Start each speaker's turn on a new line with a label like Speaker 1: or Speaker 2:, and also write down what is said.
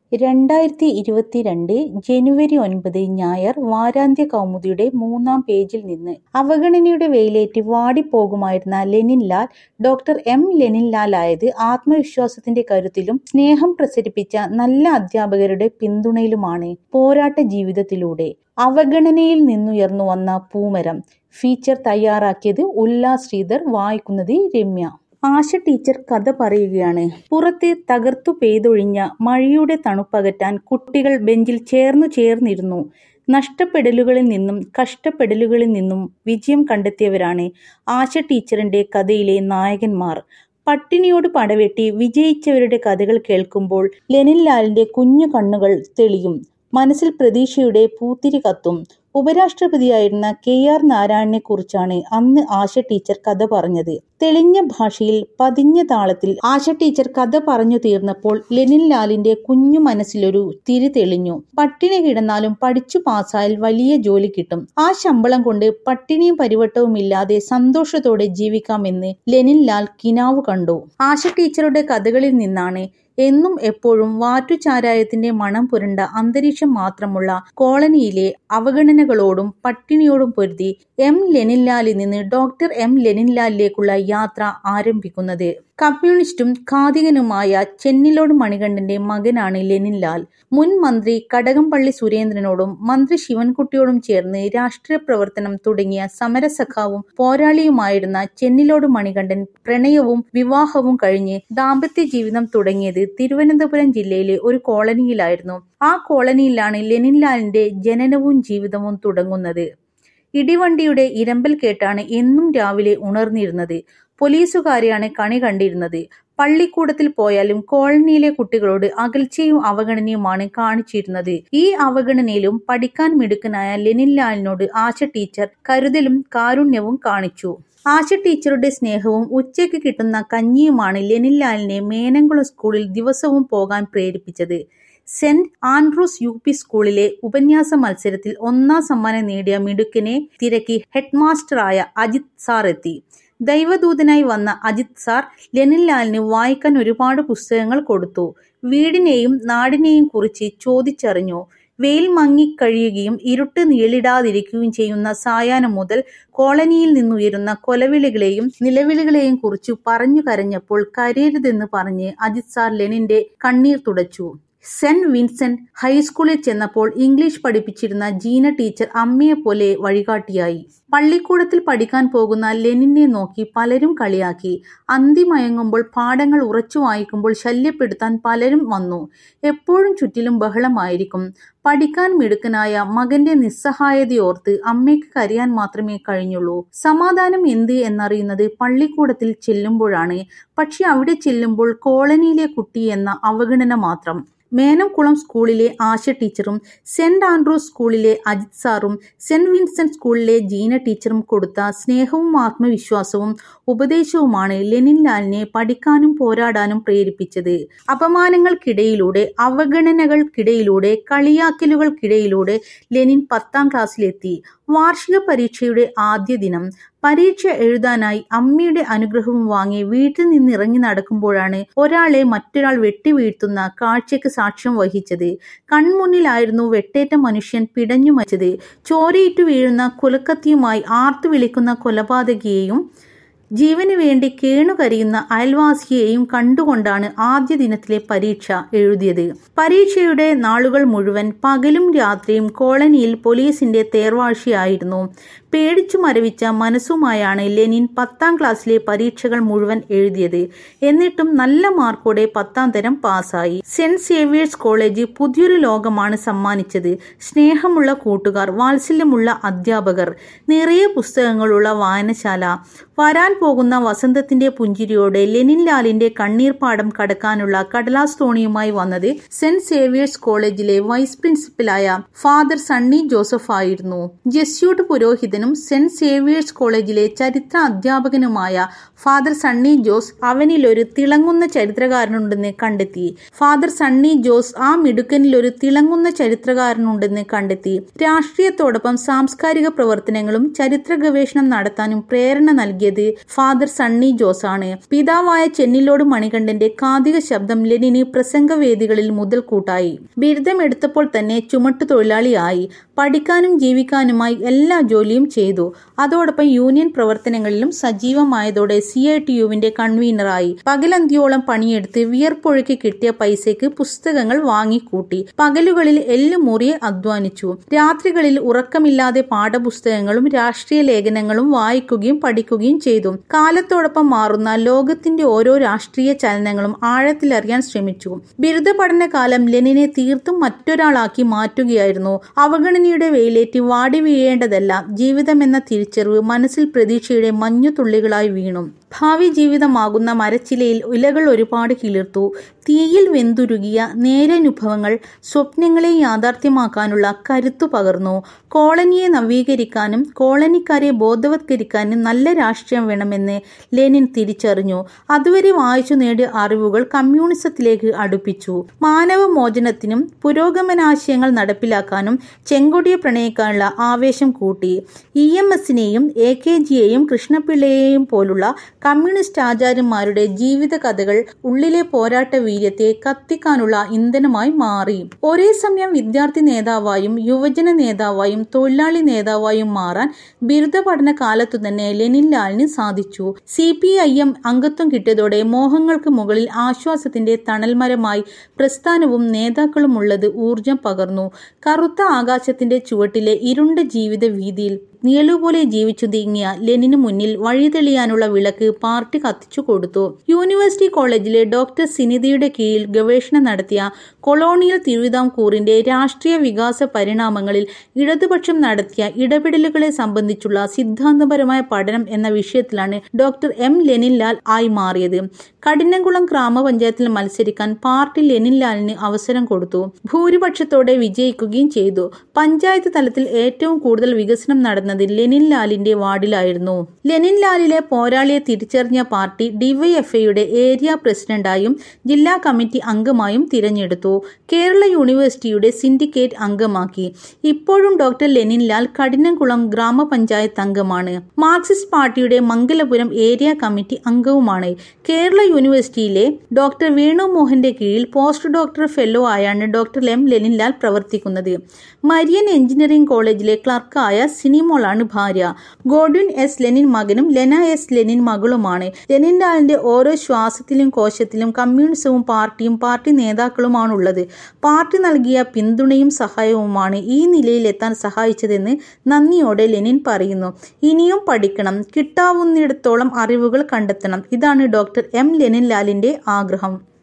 Speaker 1: രണ്ടായിരത്തി ഇരുപത്തിരണ്ട് ജനുവരി ഒൻപത് ഞായർ വാരാന്ത്യ കൗമുദിയുടെ മൂന്നാം പേജിൽ നിന്ന് അവഗണനയുടെ വെയിലേറ്റ് വാടിപ്പോകുമായിരുന്ന ലെനിൻ ലാൽ ഡോക്ടർ എം ലെനിൻ ലാലായത് ആത്മവിശ്വാസത്തിന്റെ കരുത്തിലും സ്നേഹം പ്രസരിപ്പിച്ച നല്ല അധ്യാപകരുടെ പിന്തുണയിലുമാണ് പോരാട്ട ജീവിതത്തിലൂടെ അവഗണനയിൽ നിന്നുയർന്നു വന്ന പൂമരം ഫീച്ചർ തയ്യാറാക്കിയത് ഉല്ലാസ് ശ്രീധർ വായിക്കുന്നത് രമ്യ ആശ ടീച്ചർ കഥ പറയുകയാണ് പുറത്ത് തകർത്തു പെയ്തൊഴിഞ്ഞ മഴയുടെ തണുപ്പകറ്റാൻ കുട്ടികൾ ബെഞ്ചിൽ ചേർന്നു ചേർന്നിരുന്നു നഷ്ടപ്പെടലുകളിൽ നിന്നും കഷ്ടപ്പെടലുകളിൽ നിന്നും വിജയം കണ്ടെത്തിയവരാണ് ആശ ടീച്ചറിന്റെ കഥയിലെ നായകന്മാർ പട്ടിണിയോട് പടവെട്ടി വിജയിച്ചവരുടെ കഥകൾ കേൾക്കുമ്പോൾ ലെനിൻ ലാലിന്റെ കുഞ്ഞു കണ്ണുകൾ തെളിയും മനസ്സിൽ പ്രതീക്ഷയുടെ പൂത്തിരി കത്തും ഉപരാഷ്ട്രപതിയായിരുന്ന കെ ആർ നാരായണനെ കുറിച്ചാണ് അന്ന് ആശ ടീച്ചർ കഥ പറഞ്ഞത് തെളിഞ്ഞ ഭാഷയിൽ പതിഞ്ഞ താളത്തിൽ ആശ ടീച്ചർ കഥ പറഞ്ഞു തീർന്നപ്പോൾ ലെനിൻ ലാലിന്റെ കുഞ്ഞു മനസ്സിലൊരു തിരി തെളിഞ്ഞു പട്ടിണി കിടന്നാലും പഠിച്ചു പാസ്സായാൽ വലിയ ജോലി കിട്ടും ആ ശമ്പളം കൊണ്ട് പട്ടിണിയും പരിവട്ടവും ഇല്ലാതെ സന്തോഷത്തോടെ ജീവിക്കാമെന്ന് ലെനിൻ ലാൽ കിനാവ് കണ്ടു ആശ ടീച്ചറുടെ കഥകളിൽ നിന്നാണ് എന്നും എപ്പോഴും വാറ്റുചാരായത്തിന്റെ മണം പുരണ്ട അന്തരീക്ഷം മാത്രമുള്ള കോളനിയിലെ അവഗണനകളോടും പട്ടിണിയോടും പൊരുതി എം ലെനിൻലാലിൽ നിന്ന് ഡോക്ടർ എം ലെനിൻലാലിലേക്കുള്ള യാത്ര ആരംഭിക്കുന്നത് കമ്മ്യൂണിസ്റ്റും ഖാദികനുമായ ചെന്നിലോട് മണികണ്ഠന്റെ മകനാണ് ലെനിൻലാൽ മുൻ മന്ത്രി കടകംപള്ളി സുരേന്ദ്രനോടും മന്ത്രി ശിവൻകുട്ടിയോടും ചേർന്ന് രാഷ്ട്രീയ പ്രവർത്തനം തുടങ്ങിയ സമരസഖാവും പോരാളിയുമായിരുന്ന ചെന്നിലോട് മണികണ്ഠൻ പ്രണയവും വിവാഹവും കഴിഞ്ഞ് ദാമ്പത്യ ജീവിതം തുടങ്ങിയത് തിരുവനന്തപുരം ജില്ലയിലെ ഒരു കോളനിയിലായിരുന്നു ആ കോളനിയിലാണ് ലെനിൻലാലിന്റെ ജനനവും ജീവിതവും തുടങ്ങുന്നത് ഇടിവണ്ടിയുടെ ഇരമ്പൽ കേട്ടാണ് എന്നും രാവിലെ ഉണർന്നിരുന്നത് പോലീസുകാരെയാണ് കണി കണ്ടിരുന്നത് പള്ളിക്കൂടത്തിൽ പോയാലും കോളനിയിലെ കുട്ടികളോട് അകൽച്ചയും അവഗണനയുമാണ് കാണിച്ചിരുന്നത് ഈ അവഗണനയിലും പഠിക്കാൻ മിടുക്കനായ ലെനിൻലാലിനോട് ആശ ടീച്ചർ കരുതലും കാരുണ്യവും കാണിച്ചു ആശ ടീച്ചറുടെ സ്നേഹവും ഉച്ചയ്ക്ക് കിട്ടുന്ന കഞ്ഞിയുമാണ് ലെനിൻലാലിനെ മേനംകുളം സ്കൂളിൽ ദിവസവും പോകാൻ പ്രേരിപ്പിച്ചത് സെന്റ് ആൻഡ്രൂസ് യു പി സ്കൂളിലെ ഉപന്യാസ മത്സരത്തിൽ ഒന്നാം സമ്മാനം നേടിയ മിടുക്കനെ തിരക്കി ഹെഡ്മാസ്റ്ററായ അജിത് സാർ എത്തി ദൈവദൂതനായി വന്ന അജിത് സാർ ലെനിൻലാലിന് വായിക്കാൻ ഒരുപാട് പുസ്തകങ്ങൾ കൊടുത്തു വീടിനെയും നാടിനെയും കുറിച്ച് ചോദിച്ചറിഞ്ഞു വെയിൽ മങ്ങിക്കഴിയുകയും ഇരുട്ട് നീളിടാതിരിക്കുകയും ചെയ്യുന്ന സായാഹ്നം മുതൽ കോളനിയിൽ നിന്നുയരുന്ന കൊലവിളികളെയും നിലവിളികളെയും കുറിച്ച് പറഞ്ഞു കരഞ്ഞപ്പോൾ കരയരുതെന്ന് പറഞ്ഞ് അജിത് സാർ ലെനിന്റെ കണ്ണീർ തുടച്ചു സെന്റ് വിൻസെന്റ് ഹൈസ്കൂളിൽ ചെന്നപ്പോൾ ഇംഗ്ലീഷ് പഠിപ്പിച്ചിരുന്ന ജീന ടീച്ചർ അമ്മയെപ്പോലെ വഴികാട്ടിയായി പള്ളിക്കൂടത്തിൽ പഠിക്കാൻ പോകുന്ന ലെനിനെ നോക്കി പലരും കളിയാക്കി അന്തി മയങ്ങുമ്പോൾ പാഠങ്ങൾ ഉറച്ചു വായിക്കുമ്പോൾ ശല്യപ്പെടുത്താൻ പലരും വന്നു എപ്പോഴും ചുറ്റിലും ബഹളമായിരിക്കും പഠിക്കാൻ മിടുക്കനായ മകന്റെ നിസ്സഹായതയോർത്ത് അമ്മയ്ക്ക് കരയാൻ മാത്രമേ കഴിഞ്ഞുള്ളൂ സമാധാനം എന്ത് എന്നറിയുന്നത് പള്ളിക്കൂടത്തിൽ ചെല്ലുമ്പോഴാണ് പക്ഷെ അവിടെ ചെല്ലുമ്പോൾ കോളനിയിലെ കുട്ടി എന്ന അവഗണന മാത്രം മേനംകുളം സ്കൂളിലെ ആശ ടീച്ചറും സെന്റ് ആൻഡ്രൂസ് സ്കൂളിലെ അജിത് സാറും സെന്റ് വിൻസെന്റ് സ്കൂളിലെ ജീന ടീച്ചറും കൊടുത്ത സ്നേഹവും ആത്മവിശ്വാസവും ഉപദേശവുമാണ് ലെനിൻ ലാലിനെ പഠിക്കാനും പോരാടാനും പ്രേരിപ്പിച്ചത് അപമാനങ്ങൾക്കിടയിലൂടെ അവഗണനകൾക്കിടയിലൂടെ കളിയാക്കലുകൾക്കിടയിലൂടെ ലെനിൻ പത്താം ക്ലാസ്സിലെത്തി വാർഷിക പരീക്ഷയുടെ ആദ്യ ദിനം പരീക്ഷ എഴുതാനായി അമ്മയുടെ അനുഗ്രഹവും വാങ്ങി വീട്ടിൽ നിന്ന് ഇറങ്ങി നടക്കുമ്പോഴാണ് ഒരാളെ മറ്റൊരാൾ വെട്ടിവീഴ്ത്തുന്ന കാഴ്ചയ്ക്ക് സാക്ഷ്യം വഹിച്ചത് കൺമുന്നിലായിരുന്നു വെട്ടേറ്റ മനുഷ്യൻ പിടഞ്ഞു മരിച്ചത് ചോരയിട്ടു വീഴുന്ന കുലക്കത്തിയുമായി ആർത്തു വിളിക്കുന്ന കൊലപാതകിയെയും ജീവന് വേണ്ടി കേണുകരിയുന്ന അയൽവാസിയെയും കണ്ടുകൊണ്ടാണ് ആദ്യ ദിനത്തിലെ പരീക്ഷ എഴുതിയത് പരീക്ഷയുടെ നാളുകൾ മുഴുവൻ പകലും രാത്രിയും കോളനിയിൽ പോലീസിന്റെ തേർവാഴ്ചയായിരുന്നു പേടിച്ചു മരവിച്ച മനസ്സുമായാണ് ലെനിൻ പത്താം ക്ലാസ്സിലെ പരീക്ഷകൾ മുഴുവൻ എഴുതിയത് എന്നിട്ടും നല്ല മാർക്കോടെ പത്താം തരം പാസ്സായി സെന്റ് സേവിയേഴ്സ് കോളേജ് പുതിയൊരു ലോകമാണ് സമ്മാനിച്ചത് സ്നേഹമുള്ള കൂട്ടുകാർ വാത്സല്യമുള്ള അധ്യാപകർ നിറയെ പുസ്തകങ്ങളുള്ള വായനശാല വരാൻ പോകുന്ന വസന്തത്തിന്റെ പുഞ്ചിരിയോടെ ലെനിൻ ലാലിന്റെ കണ്ണീർപ്പാടം കടക്കാനുള്ള കടലാസ് തോണിയുമായി വന്നത് സെന്റ് സേവിയേഴ്സ് കോളേജിലെ വൈസ് പ്രിൻസിപ്പലായ ഫാദർ സണ്ണി ജോസഫ് ആയിരുന്നു ജസ്യൂട്ട് പുരോഹിതൻ പണ്ഡിതനും സെന്റ് സേവിയേഴ്സ് കോളേജിലെ ചരിത്ര അധ്യാപകനുമായ ഫാദർ സണ്ണി ജോസ് അവനിലൊരു തിളങ്ങുന്ന ചരിത്രകാരനുണ്ടെന്ന് കണ്ടെത്തി ഫാദർ സണ്ണി ജോസ് ആ മിടുക്കനിലൊരു തിളങ്ങുന്ന ചരിത്രകാരനുണ്ടെന്ന് കണ്ടെത്തി രാഷ്ട്രീയത്തോടൊപ്പം സാംസ്കാരിക പ്രവർത്തനങ്ങളും ചരിത്ര ഗവേഷണം നടത്താനും പ്രേരണ നൽകിയത് ഫാദർ സണ്ണി ജോസ് ആണ് പിതാവായ ചെന്നിലോട് മണികണ്ഠന്റെ കാതിക ശബ്ദം ലെനിന് പ്രസംഗവേദികളിൽ മുതൽക്കൂട്ടായി ബിരുദം എടുത്തപ്പോൾ തന്നെ ചുമട്ടു തൊഴിലാളിയായി പഠിക്കാനും ജീവിക്കാനുമായി എല്ലാ ജോലിയും ചെയ്തു അതോടൊപ്പം യൂണിയൻ പ്രവർത്തനങ്ങളിലും സജീവമായതോടെ സി ഐ ടി യുവിന്റെ കൺവീനറായി പകലന്തിയോളം പണിയെടുത്ത് വിയർപ്പൊഴുക്കി കിട്ടിയ പൈസയ്ക്ക് പുസ്തകങ്ങൾ വാങ്ങിക്കൂട്ടി പകലുകളിൽ എല്ലുമുറിയെ അധ്വാനിച്ചു രാത്രികളിൽ ഉറക്കമില്ലാതെ പാഠപുസ്തകങ്ങളും രാഷ്ട്രീയ ലേഖനങ്ങളും വായിക്കുകയും പഠിക്കുകയും ചെയ്തു കാലത്തോടൊപ്പം മാറുന്ന ലോകത്തിന്റെ ഓരോ രാഷ്ട്രീയ ചലനങ്ങളും ആഴത്തിലറിയാൻ ശ്രമിച്ചു ബിരുദ പഠനകാലം ലെനിനെ തീർത്തും മറ്റൊരാളാക്കി മാറ്റുകയായിരുന്നു അവഗണനയുടെ വെയിലേറ്റ് വാടി വീഴേണ്ടതല്ല ജീവിതമെന്ന തിരിച്ചറിവ് മനസ്സിൽ പ്രതീക്ഷയുടെ മഞ്ഞുതുള്ളികളായി വീണു ഭാവി ജീവിതമാകുന്ന മരച്ചിലയിൽ ഇലകൾ ഒരുപാട് കിളിർത്തു തീയിൽ വെന്തുരുകിയ നേരനുഭവങ്ങൾ സ്വപ്നങ്ങളെ യാഥാർത്ഥ്യമാക്കാനുള്ള കരുത്തു പകർന്നു കോളനിയെ നവീകരിക്കാനും കോളനിക്കാരെ ബോധവത്കരിക്കാനും നല്ല രാഷ്ട്രീയം വേണമെന്ന് ലെനിൻ തിരിച്ചറിഞ്ഞു അതുവരെ വായിച്ചു നേടിയ അറിവുകൾ കമ്മ്യൂണിസത്തിലേക്ക് അടുപ്പിച്ചു മാനവമോചനത്തിനും പുരോഗമനാശയങ്ങൾ നടപ്പിലാക്കാനും ചെങ്കൊടിയെ പ്രണയിക്കാനുള്ള ആവേശം കൂട്ടി ഇ എം എസിനെയും എ കെ ജിയെയും കൃഷ്ണപിള്ളയെയും പോലുള്ള കമ്മ്യൂണിസ്റ്റ് ആചാര്യന്മാരുടെ ജീവിത കഥകൾ ഉള്ളിലെ പോരാട്ട വീര്യത്തെ കത്തിക്കാനുള്ള ഇന്ധനമായി മാറി ഒരേ സമയം വിദ്യാർത്ഥി നേതാവായും യുവജന നേതാവായും തൊഴിലാളി നേതാവായും മാറാൻ ബിരുദ പഠന കാലത്തു തന്നെ ലെനിൻ ലാലിന് സാധിച്ചു സി പി ഐ എം അംഗത്വം കിട്ടിയതോടെ മോഹങ്ങൾക്ക് മുകളിൽ ആശ്വാസത്തിന്റെ തണൽമരമായി പ്രസ്ഥാനവും നേതാക്കളും ഉള്ളത് ഊർജം പകർന്നു കറുത്ത ആകാശത്തിന്റെ ചുവട്ടിലെ ഇരുണ്ട ജീവിത വീതിയിൽ നിഴലുപോലെ ജീവിച്ചു നീങ്ങിയ ലെനിന് മുന്നിൽ വഴിതെളിയാനുള്ള വിളക്ക് പാർട്ടി കത്തിച്ചു കൊടുത്തു യൂണിവേഴ്സിറ്റി കോളേജിലെ ഡോക്ടർ സിനിതയുടെ കീഴിൽ ഗവേഷണം നടത്തിയ കൊളോണിയൽ തിരുവിതാംകൂറിന്റെ രാഷ്ട്രീയ വികാസ പരിണാമങ്ങളിൽ ഇടതുപക്ഷം നടത്തിയ ഇടപെടലുകളെ സംബന്ധിച്ചുള്ള സിദ്ധാന്തപരമായ പഠനം എന്ന വിഷയത്തിലാണ് ഡോക്ടർ എം ലെനിൻ ലാൽ ആയി മാറിയത് കഠിനംകുളം ഗ്രാമപഞ്ചായത്തിൽ മത്സരിക്കാൻ പാർട്ടി ലെനിൻ ലാലിന് അവസരം കൊടുത്തു ഭൂരിപക്ഷത്തോടെ വിജയിക്കുകയും ചെയ്തു പഞ്ചായത്ത് തലത്തിൽ ഏറ്റവും കൂടുതൽ വികസനം നടന്നത് ലെനിൻ ലാലിന്റെ വാർഡിലായിരുന്നു ലെനിൻ ലാലിലെ പോരാളിയെ തിരിച്ചറിഞ്ഞ പാർട്ടി ഡിവൈഎഫ്ഐയുടെ ഏരിയ പ്രസിഡന്റായും ജില്ലാ കമ്മിറ്റി അംഗമായും തിരഞ്ഞെടുത്തു കേരള യൂണിവേഴ്സിറ്റിയുടെ സിൻഡിക്കേറ്റ് അംഗമാക്കി ഇപ്പോഴും ഡോക്ടർ ലെനിൻ ലാൽ കഠിനംകുളം ഗ്രാമപഞ്ചായത്ത് അംഗമാണ് മാർക്സിസ്റ്റ് പാർട്ടിയുടെ മംഗലപുരം ഏരിയ കമ്മിറ്റി അംഗവുമാണ് കേരള യൂണിവേഴ്സിറ്റിയിലെ ഡോക്ടർ വേണു മോഹന്റെ കീഴിൽ പോസ്റ്റ് ഡോക്ടർ ഫെല്ലോ ആയാണ് ഡോക്ടർ എം ലെനിൻ ലാൽ പ്രവർത്തിക്കുന്നത് മരിയൻ എഞ്ചിനീയറിംഗ് കോളേജിലെ ക്ലർക്കായ സിനിമോളാണ് ഭാര്യ ഗോഡ്വിൻ എസ് ലെനിൻ മകനും ലെന എസ് ലെനിൻ മകളുമാണ് ലെനിൻ ലാലിന്റെ ഓരോ ശ്വാസത്തിലും കോശത്തിലും കമ്മ്യൂണിസവും പാർട്ടിയും പാർട്ടി നേതാക്കളുമാണുള്ളത് പാർട്ടി നൽകിയ പിന്തുണയും സഹായവുമാണ് ഈ നിലയിലെത്താൻ സഹായിച്ചതെന്ന് നന്ദിയോടെ ലെനിൻ പറയുന്നു ഇനിയും പഠിക്കണം കിട്ടാവുന്നിടത്തോളം അറിവുകൾ കണ്ടെത്തണം ഇതാണ് ഡോക്ടർ എം ലെനിൻ ലാലിന്റെ ആഗ്രഹം